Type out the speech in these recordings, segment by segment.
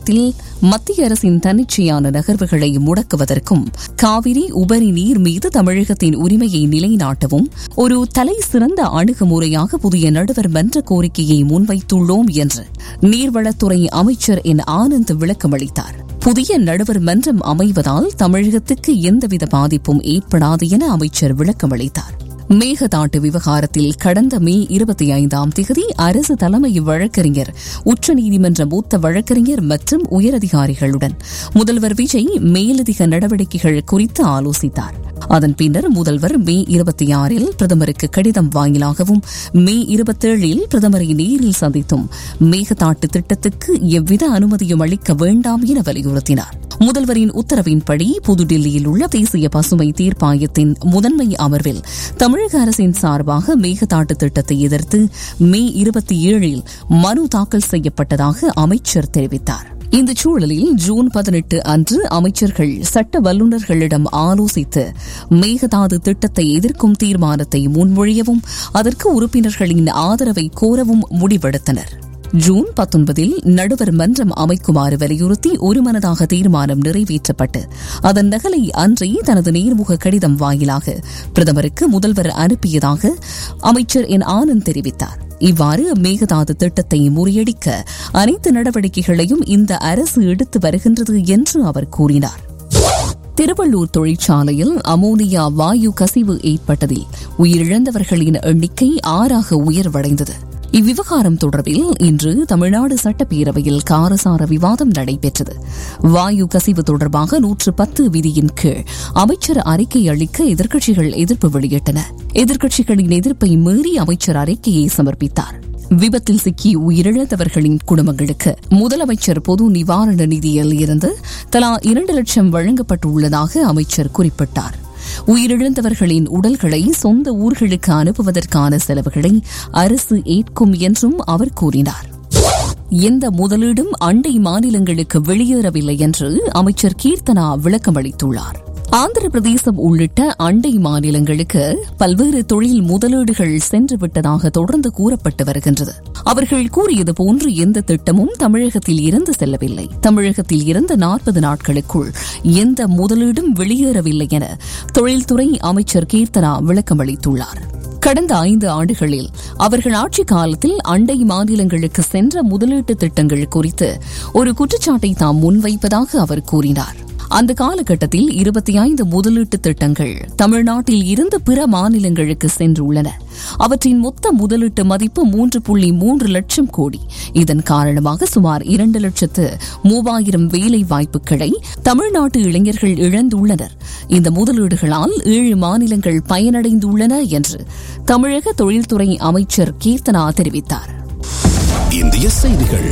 விவகாரத்தில் மத்திய அரசின் தன்னிச்சையான நகர்வுகளை முடக்குவதற்கும் காவிரி உபரி நீர் மீது தமிழகத்தின் உரிமையை நிலைநாட்டவும் ஒரு தலை சிறந்த அணுகுமுறையாக புதிய நடுவர் மன்ற கோரிக்கையை முன்வைத்துள்ளோம் என்று நீர்வளத்துறை அமைச்சர் என் ஆனந்த் விளக்கமளித்தார் புதிய நடுவர் மன்றம் அமைவதால் தமிழகத்துக்கு எந்தவித பாதிப்பும் ஏற்படாது என அமைச்சர் விளக்கமளித்தார் மேகதாட்டு விவகாரத்தில் கடந்த மே இருபத்தி ஐந்தாம் தேதி அரசு தலைமை வழக்கறிஞர் உச்சநீதிமன்ற மூத்த வழக்கறிஞர் மற்றும் உயரதிகாரிகளுடன் முதல்வர் விஜய் மேலதிக நடவடிக்கைகள் குறித்து ஆலோசித்தார் அதன் பின்னர் முதல்வர் மே இருபத்தி ஆறில் பிரதமருக்கு கடிதம் வாயிலாகவும் மே இருபத்தேழில் பிரதமரை நேரில் சந்தித்தும் மேகதாட்டு திட்டத்துக்கு எவ்வித அனுமதியும் அளிக்க வேண்டாம் என வலியுறுத்தினார் முதல்வரின் உத்தரவின்படி புதுடில்லியில் உள்ள தேசிய பசுமை தீர்ப்பாயத்தின் முதன்மை அமர்வில் தமிழக அரசின் சார்பாக மேகதாட்டு திட்டத்தை எதிர்த்து மே இருபத்தி ஏழில் மனு தாக்கல் செய்யப்பட்டதாக அமைச்சர் தெரிவித்தார் இந்த சூழலில் ஜூன் பதினெட்டு அன்று அமைச்சர்கள் சட்ட வல்லுநர்களிடம் ஆலோசித்து மேகதாது திட்டத்தை எதிர்க்கும் தீர்மானத்தை முன்மொழியவும் அதற்கு உறுப்பினர்களின் ஆதரவை கோரவும் முடிவெடுத்தனர் ஜூன் பத்தொன்பதில் நடுவர் மன்றம் அமைக்குமாறு வலியுறுத்தி ஒருமனதாக தீர்மானம் நிறைவேற்றப்பட்டு அதன் நகலை அன்றே தனது நேர்முக கடிதம் வாயிலாக பிரதமருக்கு முதல்வர் அனுப்பியதாக அமைச்சர் என் ஆனந்த் தெரிவித்தார் இவ்வாறு மேகதாது திட்டத்தை முறியடிக்க அனைத்து நடவடிக்கைகளையும் இந்த அரசு எடுத்து வருகின்றது என்று அவர் கூறினார் திருவள்ளூர் தொழிற்சாலையில் அமோனியா வாயு கசிவு ஏற்பட்டதில் உயிரிழந்தவர்களின் எண்ணிக்கை ஆறாக உயர்வடைந்தது இவ்விவகாரம் தொடர்பில் இன்று தமிழ்நாடு சட்டப்பேரவையில் காரசார விவாதம் நடைபெற்றது வாயு கசிவு தொடர்பாக நூற்று பத்து விதியின் கீழ் அமைச்சர் அறிக்கை அளிக்க எதிர்க்கட்சிகள் எதிர்ப்பு வெளியிட்டன எதிர்க்கட்சிகளின் எதிர்ப்பை மீறி அமைச்சர் அறிக்கையை சமர்ப்பித்தார் விபத்தில் சிக்கி உயிரிழந்தவர்களின் குடும்பங்களுக்கு முதலமைச்சர் பொது நிவாரண நிதியில் இருந்து தலா இரண்டு லட்சம் வழங்கப்பட்டுள்ளதாக அமைச்சர் குறிப்பிட்டார் உயிரிழந்தவர்களின் உடல்களை சொந்த ஊர்களுக்கு அனுப்புவதற்கான செலவுகளை அரசு ஏற்கும் என்றும் அவர் கூறினார் எந்த முதலீடும் அண்டை மாநிலங்களுக்கு வெளியேறவில்லை என்று அமைச்சர் கீர்த்தனா விளக்கமளித்துள்ளார் ஆந்திர பிரதேசம் உள்ளிட்ட அண்டை மாநிலங்களுக்கு பல்வேறு தொழில் முதலீடுகள் சென்று விட்டதாக தொடர்ந்து கூறப்பட்டு வருகின்றது அவர்கள் கூறியது போன்று எந்த திட்டமும் தமிழகத்தில் இருந்து செல்லவில்லை தமிழகத்தில் இருந்த நாற்பது நாட்களுக்குள் எந்த முதலீடும் வெளியேறவில்லை என தொழில்துறை அமைச்சர் கீர்த்தனா விளக்கமளித்துள்ளார் கடந்த ஐந்து ஆண்டுகளில் அவர்கள் ஆட்சி காலத்தில் அண்டை மாநிலங்களுக்கு சென்ற முதலீட்டு திட்டங்கள் குறித்து ஒரு குற்றச்சாட்டை தாம் முன்வைப்பதாக அவர் கூறினார் அந்த காலகட்டத்தில் இருபத்தி ஐந்து முதலீட்டு திட்டங்கள் தமிழ்நாட்டில் இருந்து பிற மாநிலங்களுக்கு சென்றுள்ளன அவற்றின் மொத்த முதலீட்டு மதிப்பு மூன்று புள்ளி மூன்று லட்சம் கோடி இதன் காரணமாக சுமார் இரண்டு லட்சத்து மூவாயிரம் வேலை வாய்ப்புகளை தமிழ்நாட்டு இளைஞர்கள் இழந்துள்ளனர் இந்த முதலீடுகளால் ஏழு மாநிலங்கள் பயனடைந்துள்ளன என்று தமிழக தொழில்துறை அமைச்சர் கீர்த்தனா தெரிவித்தார் இந்திய செய்திகள்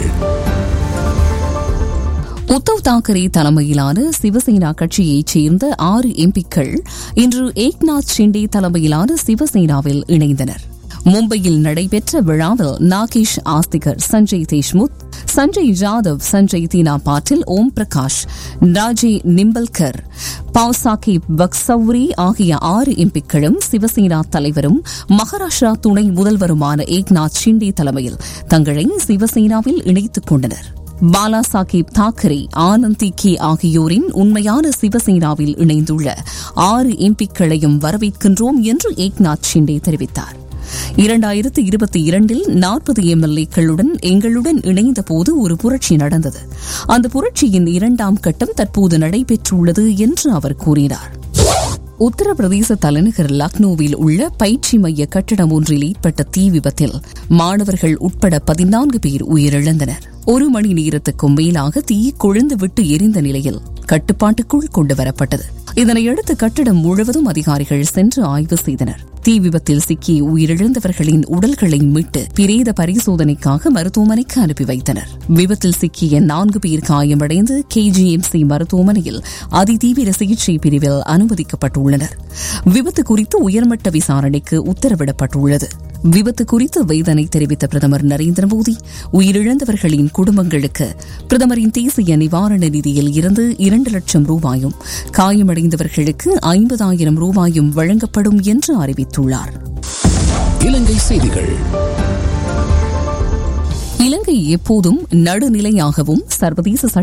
உத்தவ் தாக்கரே தலைமையிலான சிவசேனா கட்சியைச் சேர்ந்த ஆறு எம்பிக்கள் இன்று ஏக்நாத் ஷிண்டே தலைமையிலான சிவசேனாவில் இணைந்தனர் மும்பையில் நடைபெற்ற விழாவில் நாகேஷ் ஆஸ்திகர் சஞ்சய் தேஷ்முத் சஞ்சய் ஜாதவ் சஞ்சய் தீனா பாட்டில் ஓம் பிரகாஷ் ராஜே நிம்பல்கர் பாவ்சாகேப் பக்சௌரி ஆகிய ஆறு எம்பிக்களும் சிவசேனா தலைவரும் மகாராஷ்டிரா துணை முதல்வருமான ஏக்நாத் ஷிண்டே தலைமையில் தங்களை சிவசேனாவில் இணைத்துக் கொண்டனர் பாலா சாஹிப் தாக்கரே ஆனந்தி கே ஆகியோரின் உண்மையான சிவசேனாவில் இணைந்துள்ள ஆறு எம்பிக்களையும் வரவேற்கின்றோம் என்று ஏக்நாத் ஷிண்டே தெரிவித்தார் இரண்டாயிரத்து இருபத்தி இரண்டில் நாற்பது எம்எல்ஏக்களுடன் எங்களுடன் இணைந்த போது ஒரு புரட்சி நடந்தது அந்த புரட்சியின் இரண்டாம் கட்டம் தற்போது நடைபெற்றுள்ளது என்று அவர் கூறினார் உத்தரப்பிரதேச தலைநகர் லக்னோவில் உள்ள பயிற்சி மைய கட்டடம் ஒன்றில் ஏற்பட்ட தீ விபத்தில் மாணவர்கள் உட்பட பதினான்கு பேர் உயிரிழந்தனர் ஒரு மணி நேரத்துக்கும் மேலாக தீ கொழுந்து விட்டு எரிந்த நிலையில் கட்டுப்பாட்டுக்குள் கொண்டு வரப்பட்டது இதனையடுத்து கட்டடம் முழுவதும் அதிகாரிகள் சென்று ஆய்வு செய்தனர் தீ விபத்தில் சிக்கி உயிரிழந்தவர்களின் உடல்களை மீட்டு பிரேத பரிசோதனைக்காக மருத்துவமனைக்கு அனுப்பி வைத்தனர் விபத்தில் சிக்கிய நான்கு பேர் காயமடைந்து கேஜிஎம்சி மருத்துவமனையில் அதிதீவிர சிகிச்சை பிரிவில் அனுமதிக்கப்பட்டுள்ளனர் விபத்து குறித்து உயர்மட்ட விசாரணைக்கு உத்தரவிடப்பட்டுள்ளது விபத்து குறித்து வேதனை தெரிவித்த பிரதமர் நரேந்திர மோடி உயிரிழந்தவர்களின் குடும்பங்களுக்கு பிரதமரின் தேசிய நிவாரண நிதியில் இருந்து இரண்டு லட்சம் ரூபாயும் காயமடைந்தவர்களுக்கு ஐம்பதாயிரம் ரூபாயும் வழங்கப்படும் என்று அறிவித்துள்ளார் இலங்கை செய்திகள் இலங்கை எப்போதும் நடுநிலையாகவும் சர்வதேச